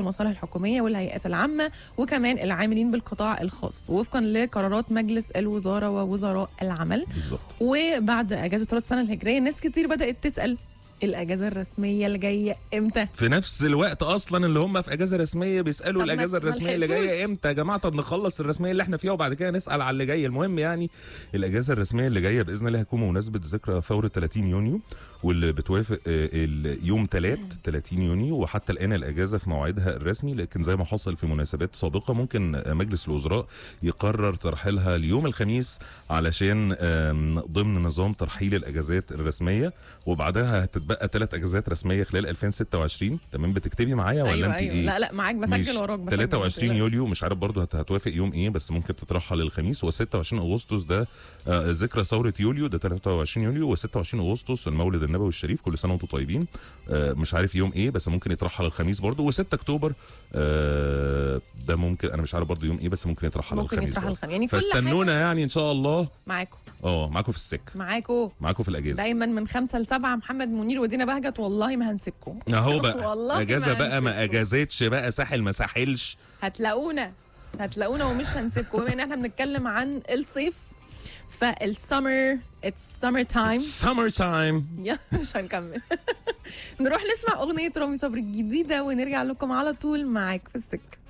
المصالح الحكوميه والهيئات العامه وكمان العاملين بالقطاع الخاص وفقا لقرارات مجلس الوزاره ووزراء العمل بالظبط وبعد اجازه راس السنه الهجريه ناس كتير بدات تسال الاجازه الرسميه اللي جايه امتى في نفس الوقت اصلا اللي هم في اجازه رسميه بيسالوا طب ما- الاجازه ما الرسميه اللي لحقتوش. جايه امتى يا جماعه طب نخلص الرسميه اللي احنا فيها وبعد كده نسال على اللي جاي المهم يعني الاجازه الرسميه اللي جايه باذن الله هتكون بمناسبه ذكرى ثوره 30 يونيو واللي بتوافق آه، اليوم 3 30 يونيو وحتى الان الاجازه في موعدها الرسمي لكن زي ما حصل في مناسبات سابقه ممكن آه، مجلس الوزراء يقرر ترحيلها اليوم الخميس علشان آم، ضمن نظام ترحيل الاجازات الرسميه وبعدها هتتبقى ثلاث اجازات رسميه خلال 2026 تمام بتكتبي معايا ولا ايوه انت ايوه ايه لا لا معاك مش بسجل وراك بسجل 23 ما يوليو مش عارف برضه هت- هتوافق يوم ايه بس ممكن تترحل الخميس و26 اغسطس ده آه، ذكرى ثوره يوليو ده 23 يوليو و26 اغسطس المولد النبوي الشريف كل سنه وانتم طيبين آه، مش عارف يوم ايه بس ممكن يترحل الخميس برضه و6 اكتوبر آه، ده ممكن انا مش عارف برضه يوم ايه بس ممكن يترحل ممكن الخميس يترحل برضه. الخميس يعني كل فاستنونا حاجة يعني ان شاء الله معاكم اه معاكم في السكه معاكم معاكم في الاجازه دايما من خمسة لسبعة محمد منير ودينا بهجت والله ما هنسيبكم اهو بقى والله اجازه ما بقى ما هنسيبكم. اجازتش بقى ساحل ما ساحلش هتلاقونا هتلاقونا ومش هنسيبكم بما ان احنا بنتكلم عن الصيف فالسمر اتس سمر تايم سمر تايم يا مش هنكمل نروح نسمع اغنيه رامي صبري الجديده ونرجع لكم على طول معاك في السكه